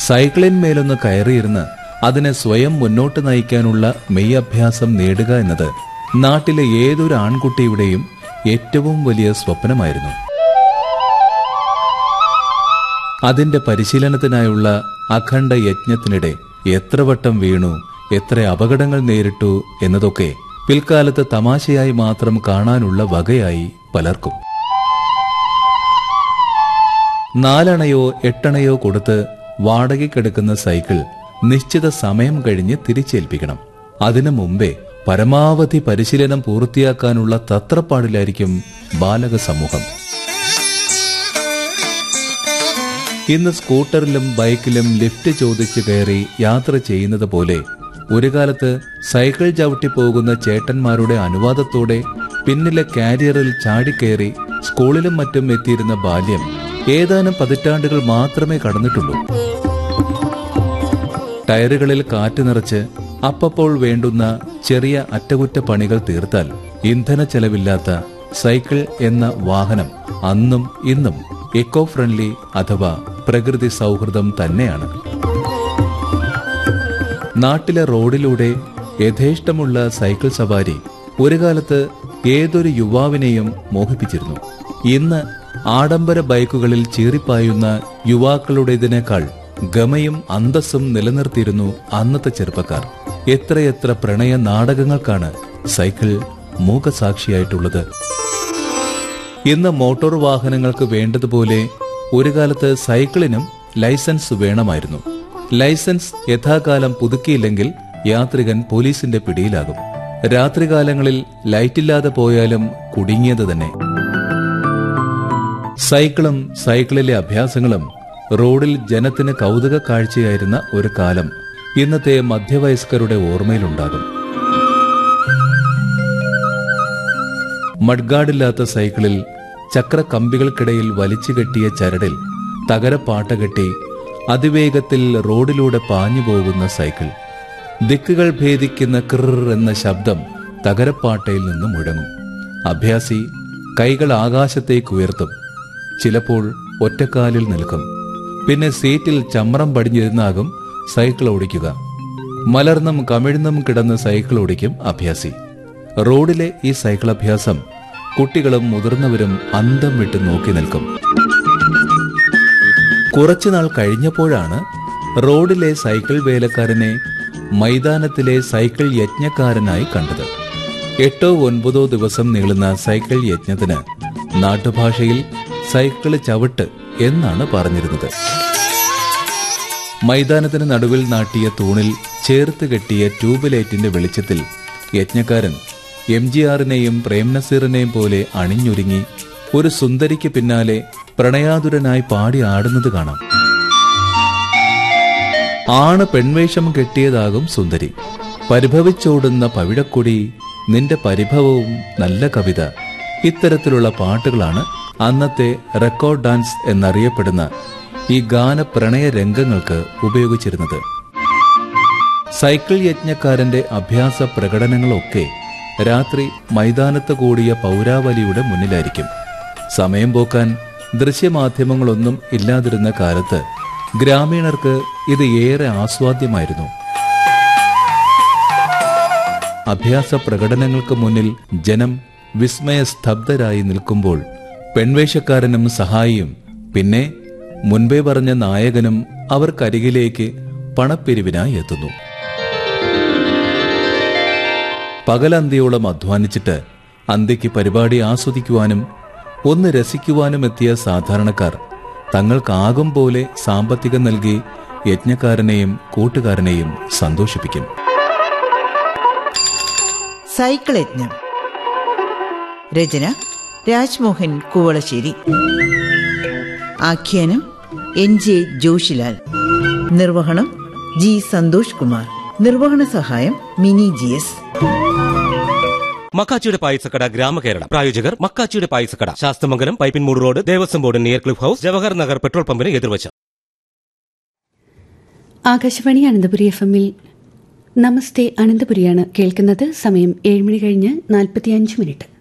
സൈക്കിളിന്മേലൊന്ന് കയറിയിരുന്ന് അതിനെ സ്വയം മുന്നോട്ട് നയിക്കാനുള്ള മെയ് അഭ്യാസം നേടുക എന്നത് നാട്ടിലെ ഏതൊരു ആൺകുട്ടിയുടെയും ഏറ്റവും വലിയ സ്വപ്നമായിരുന്നു അതിന്റെ പരിശീലനത്തിനായുള്ള അഖണ്ഡ യജ്ഞത്തിനിടെ എത്ര വട്ടം വീണു എത്ര അപകടങ്ങൾ നേരിട്ടു എന്നതൊക്കെ പിൽക്കാലത്ത് തമാശയായി മാത്രം കാണാനുള്ള വകയായി പലർക്കും നാലണയോ എട്ടണയോ കൊടുത്ത് വാടകയ്ക്കെടുക്കുന്ന സൈക്കിൾ നിശ്ചിത സമയം കഴിഞ്ഞ് തിരിച്ചേൽപ്പിക്കണം അതിനു മുമ്പേ പരമാവധി പരിശീലനം പൂർത്തിയാക്കാനുള്ള തത്രപ്പാടിലായിരിക്കും ബാലക സമൂഹം ഇന്ന് സ്കൂട്ടറിലും ബൈക്കിലും ലിഫ്റ്റ് ചോദിച്ചു കയറി യാത്ര ചെയ്യുന്നത് പോലെ ഒരു കാലത്ത് സൈക്കിൾ ചവിട്ടി പോകുന്ന ചേട്ടന്മാരുടെ അനുവാദത്തോടെ പിന്നിലെ കാരിയറിൽ ചാടിക്കയറി സ്കൂളിലും മറ്റും എത്തിയിരുന്ന ബാല്യം ഏതാനും പതിറ്റാണ്ടുകൾ മാത്രമേ കടന്നിട്ടുള്ളൂ ടയറുകളിൽ കാറ്റ് നിറച്ച് അപ്പപ്പോൾ വേണ്ടുന്ന ചെറിയ അറ്റകുറ്റപ്പണികൾ തീർത്താൽ ഇന്ധന ചെലവില്ലാത്ത സൈക്കിൾ എന്ന വാഹനം അന്നും ഇന്നും എക്കോ ഫ്രണ്ട്ലി അഥവാ പ്രകൃതി സൗഹൃദം തന്നെയാണ് നാട്ടിലെ റോഡിലൂടെ യഥേഷ്ടമുള്ള സൈക്കിൾ സവാരി ഒരു കാലത്ത് ഏതൊരു യുവാവിനെയും മോഹിപ്പിച്ചിരുന്നു ഇന്ന് ആഡംബര ബൈക്കുകളിൽ ചീറിപ്പായുന്ന യുവാക്കളുടേതിനേക്കാൾ ഗമയും അന്തസ്സും നിലനിർത്തിയിരുന്നു അന്നത്തെ ചെറുപ്പക്കാർ എത്രയെത്ര പ്രണയ നാടകങ്ങൾക്കാണ് സൈക്കിൾ മൂകസാക്ഷിയായിട്ടുള്ളത് ഇന്ന് മോട്ടോർ വാഹനങ്ങൾക്ക് വേണ്ടതുപോലെ ഒരു കാലത്ത് സൈക്കിളിനും ലൈസൻസ് വേണമായിരുന്നു ലൈസൻസ് യഥാകാലം പുതുക്കിയില്ലെങ്കിൽ യാത്രികൻ പോലീസിന്റെ പിടിയിലാകും രാത്രികാലങ്ങളിൽ ലൈറ്റില്ലാതെ പോയാലും കുടുങ്ങിയത് തന്നെ സൈക്കിളും സൈക്കിളിലെ അഭ്യാസങ്ങളും റോഡിൽ ജനത്തിന് കൗതുക കാഴ്ചയായിരുന്ന ഒരു കാലം ഇന്നത്തെ മധ്യവയസ്കരുടെ ഓർമ്മയിലുണ്ടാകും മഡ്ഗാർഡില്ലാത്ത സൈക്കിളിൽ ചക്രക്കമ്പികൾക്കിടയിൽ വലിച്ചു കെട്ടിയ ചരടിൽ തകരപ്പാട്ട കെട്ടി അതിവേഗത്തിൽ റോഡിലൂടെ പാഞ്ഞു പോകുന്ന സൈക്കിൾ ദിക്കുകൾ ഭേദിക്കുന്ന ക്രർ എന്ന ശബ്ദം തകരപ്പാട്ടയിൽ നിന്ന് മുഴങ്ങും അഭ്യാസി കൈകൾ ആകാശത്തേക്ക് ഉയർത്തും ചിലപ്പോൾ ഒറ്റക്കാലിൽ നിൽക്കും പിന്നെ സീറ്റിൽ ചമ്രം പടിഞ്ഞിരുന്നാകും സൈക്കിൾ ഓടിക്കുക മലർന്നും കമിഴ്ന്നും കിടന്ന് സൈക്കിൾ ഓടിക്കും അഭ്യാസി റോഡിലെ ഈ സൈക്കിൾ അഭ്യാസം കുട്ടികളും മുതിർന്നവരും അന്തം വിട്ട് നോക്കി നിൽക്കും കുറച്ചുനാൾ കഴിഞ്ഞപ്പോഴാണ് റോഡിലെ സൈക്കിൾ വേലക്കാരനെ മൈതാനത്തിലെ സൈക്കിൾ യജ്ഞക്കാരനായി കണ്ടത് എട്ടോ ഒൻപതോ ദിവസം നീളുന്ന സൈക്കിൾ യജ്ഞത്തിന് നാട്ടുഭാഷയിൽ സൈക്കിൾ ചവിട്ട് എന്നാണ് പറഞ്ഞിരുന്നത് മൈതാനത്തിന് നടുവിൽ നാട്ടിയ തൂണിൽ ചേർത്ത് കെട്ടിയ ട്യൂബ് ലൈറ്റിന്റെ വെളിച്ചത്തിൽ യജ്ഞക്കാരൻ എം ജി ആറിനെയും പ്രേംനസീറിനെയും പോലെ അണിഞ്ഞൊരുങ്ങി ഒരു സുന്ദരിക്ക് പിന്നാലെ പ്രണയാതുരനായി പാടി ആടുന്നത് കാണാം ആണ് പെൺവേഷം കെട്ടിയതാകും സുന്ദരി പരിഭവിച്ചോടുന്ന പവിഴക്കൊടി നിന്റെ പരിഭവവും നല്ല കവിത ഇത്തരത്തിലുള്ള പാട്ടുകളാണ് അന്നത്തെ റെക്കോർഡ് ഡാൻസ് എന്നറിയപ്പെടുന്ന ഈ ഗാന പ്രണയ രംഗങ്ങൾക്ക് ഉപയോഗിച്ചിരുന്നത് സൈക്കിൾ യജ്ഞക്കാരന്റെ അഭ്യാസ പ്രകടനങ്ങളൊക്കെ രാത്രി മൈതാനത്ത് കൂടിയ പൗരാവലിയുടെ മുന്നിലായിരിക്കും സമയം പോക്കാൻ ദൃശ്യമാധ്യമങ്ങളൊന്നും ഇല്ലാതിരുന്ന കാലത്ത് ഗ്രാമീണർക്ക് ഇത് ഏറെ ആസ്വാദ്യമായിരുന്നു അഭ്യാസ പ്രകടനങ്ങൾക്ക് മുന്നിൽ ജനം വിസ്മയസ്തബ്ധരായി നിൽക്കുമ്പോൾ പെൺവേഷക്കാരനും സഹായിയും പിന്നെ മുൻപേ പറഞ്ഞ നായകനും അവർക്കരികിലേക്ക് പണപ്പിരിവിനായി എത്തുന്നു പകലന്തിയോളം അധ്വാനിച്ചിട്ട് അന്ത്യയ്ക്ക് പരിപാടി ആസ്വദിക്കുവാനും ഒന്ന് രസിക്കുവാനും എത്തിയ സാധാരണക്കാർ തങ്ങൾക്കാകും പോലെ സാമ്പത്തികം നൽകി യജ്ഞക്കാരനെയും കൂട്ടുകാരനെയും സന്തോഷിപ്പിക്കും സൈക്കിൾ യജ്ഞം രചന രാജ്മോഹൻ കുവളശ്ശേരി ആഖ്യാനം എൻ ജെ ജോഷിലാൽ നിർവഹണം ജി സന്തോഷ് കുമാർ നിർവഹണ സഹായം മിനി ജി എസ് മക്കാച്ചിയുടെ പായസക്കട ഗ്രാമകേരള പ്രായോജകർ മക്കാച്ചിയുടെ പായസക്കട Sasthamangalam Pipinmoodu road Devaswom board near Cliff House Jawahar Nagar petrol പമ്പിന് എതിർവശം ആകാശവാണി അനന്തപുരി എഫ് എമ്മിൽ നമസ്തേ അനന്തപുരിയാണ് കേൾക്കുന്നത് സമയം ഏഴ് മണി കഴിഞ്ഞ് നാൽപ്പത്തിയഞ്ച് മിനിറ്റ്